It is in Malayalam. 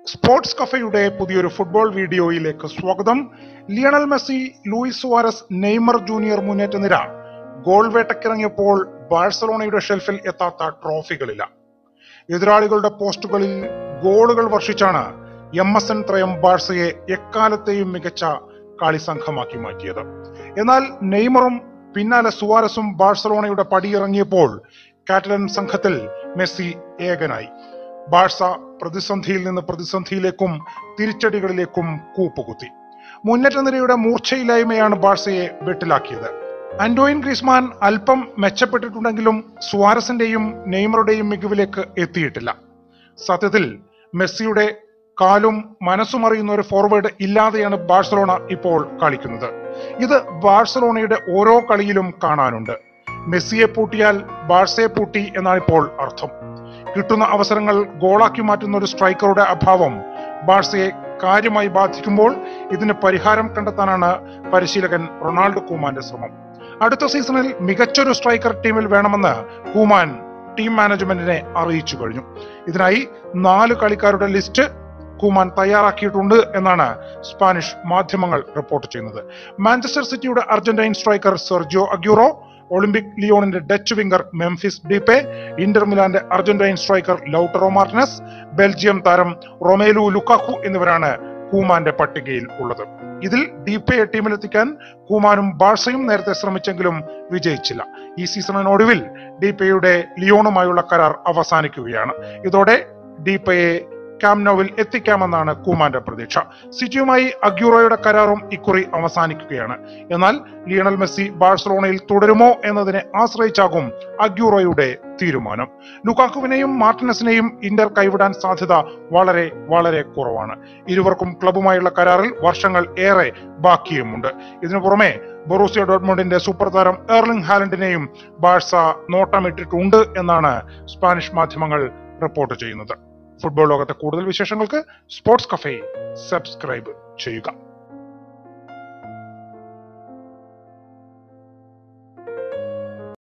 സ്പോർട്സ് കഫയുടെ പുതിയൊരു ഫുട്ബോൾ വീഡിയോയിലേക്ക് സ്വാഗതം Lionel Messi Luis Suarez Neymar junior മുന്നേറ്റ നിര ഗോൾ വേട്ടക്കിറങ്ങിയപ്പോൾ ബാഴ്സലോണയുടെ ഷെൽഫിൽ എത്താത്ത ട്രോഫികളില്ല എതിരാളികളുടെ പോസ്റ്റുകളിൽ ഗോളുകൾ വർഷിച്ചാണ് എം എസ് എൻ ത്രയം ബാഴ്സയെ എക്കാലത്തെയും മികച്ച കളിസംഘമാക്കി മാറ്റിയത് എന്നാൽ നെയ്മറും പിന്നാലെ സുവാരസും ബാഴ്സലോണയുടെ പടിയിറങ്ങിയപ്പോൾ കാറ്റലൻ സംഘത്തിൽ മെസ്സി ഏകനായി ബാഴ്സ പ്രതിസന്ധിയിൽ നിന്ന് പ്രതിസന്ധിയിലേക്കും തിരിച്ചടികളിലേക്കും കൂപ്പുകുത്തി മുന്നേറ്റ നിരയുടെ മൂർച്ചയില്ലായ്മയാണ് ബാഴ്സയെ വെട്ടിലാക്കിയത് ആന്റോയിൻ ഗ്രീസ്മാൻ അല്പം മെച്ചപ്പെട്ടിട്ടുണ്ടെങ്കിലും സുവാരസിന്റെയും നെയ്മറുടെയും മികവിലേക്ക് എത്തിയിട്ടില്ല സത്യത്തിൽ മെസ്സിയുടെ കാലും മനസ്സും അറിയുന്ന ഒരു ഫോർവേഡ് ഇല്ലാതെയാണ് ബാഴ്സലോണ ഇപ്പോൾ കളിക്കുന്നത് ഇത് ബാഴ്സലോണയുടെ ഓരോ കളിയിലും കാണാനുണ്ട് മെസ്സിയെ പൂട്ടിയാൽ ബാഴ്സയെ പൂട്ടി എന്നാണ് ഇപ്പോൾ അർത്ഥം കിട്ടുന്ന അവസരങ്ങൾ ഗോളാക്കി മാറ്റുന്ന ഒരു സ്ട്രൈക്കറുടെ അഭാവം ബാഴ്സയെ കാര്യമായി ബാധിക്കുമ്പോൾ ഇതിന് പരിഹാരം കണ്ടെത്താനാണ് പരിശീലകൻ റൊണാൾഡോ കൂമാന്റെ ശ്രമം അടുത്ത സീസണിൽ മികച്ചൊരു സ്ട്രൈക്കർ ടീമിൽ വേണമെന്ന് കൂമാൻ ടീം മാനേജ്മെന്റിനെ അറിയിച്ചു കഴിഞ്ഞു ഇതിനായി നാല് കളിക്കാരുടെ ലിസ്റ്റ് കൂമാൻ തയ്യാറാക്കിയിട്ടുണ്ട് എന്നാണ് സ്പാനിഷ് മാധ്യമങ്ങൾ റിപ്പോർട്ട് ചെയ്യുന്നത് മാഞ്ചസ്റ്റർ സിറ്റിയുടെ Argentine striker Sergio Aguero Olympic ലിയോണിന്റെ Dutch winger Memphis Depay Inter മിലാന്റെ Argentine striker Lautaro Martinez Belgium താരം റൊമേലു ലുക്കാക്കു എന്നിവരാണ് കൂമാന്റെ പട്ടികയിൽ ഉള്ളത് ഇതിൽ ഡിപയെ ടീമിലെത്തിക്കാൻ കൂമാനും ബാഴ്സയും നേരത്തെ ശ്രമിച്ചെങ്കിലും വിജയിച്ചില്ല ഈ സീസണിനൊടുവിൽ ഡിപയുടെ ലിയോണുമായുള്ള കരാർ അവസാനിക്കുകയാണ് ഇതോടെ ഡിപയെ ക്യാംനോവിൽ എത്തിക്കാമെന്നാണ് കൂമാന്റെ പ്രതീക്ഷ സിറ്റിയുമായി അഗ്യൂറോയുടെ കരാറും ഇക്കുറി അവസാനിക്കുകയാണ് എന്നാൽ ലിയണൽ മെസ്സി ബാഴ്സലോണയിൽ തുടരുമോ എന്നതിനെ ആശ്രയിച്ചാകും അഗ്യൂറോയുടെ തീരുമാനം ലുക്കാക്കുവിനെയും മാർട്ടിനസിനെയും ഇന്റർ കൈവിടാൻ സാധ്യത വളരെ വളരെ കുറവാണ് ഇരുവർക്കും ക്ലബുമായുള്ള കരാറിൽ വർഷങ്ങൾ ഏറെ ബാക്കിയുമുണ്ട് ഇതിനു പുറമെ ബൊറൂസിയ ഡോട്ട്മുണ്ടിന്റെ സൂപ്പർ താരം എർലിംഗ് ഹാലൻഡിനെയും ബാഴ്സ നോട്ടമിട്ടിട്ടുണ്ട് എന്നാണ് സ്പാനിഷ് മാധ്യമങ്ങൾ റിപ്പോർട്ട് ചെയ്യുന്നത് ഫുട്ബോൾ ലോകത്തെ കൂടുതൽ വിശേഷങ്ങൾക്ക് സ്പോർട്സ് കഫേ സബ്സ്ക്രൈബ് ചെയ്യുക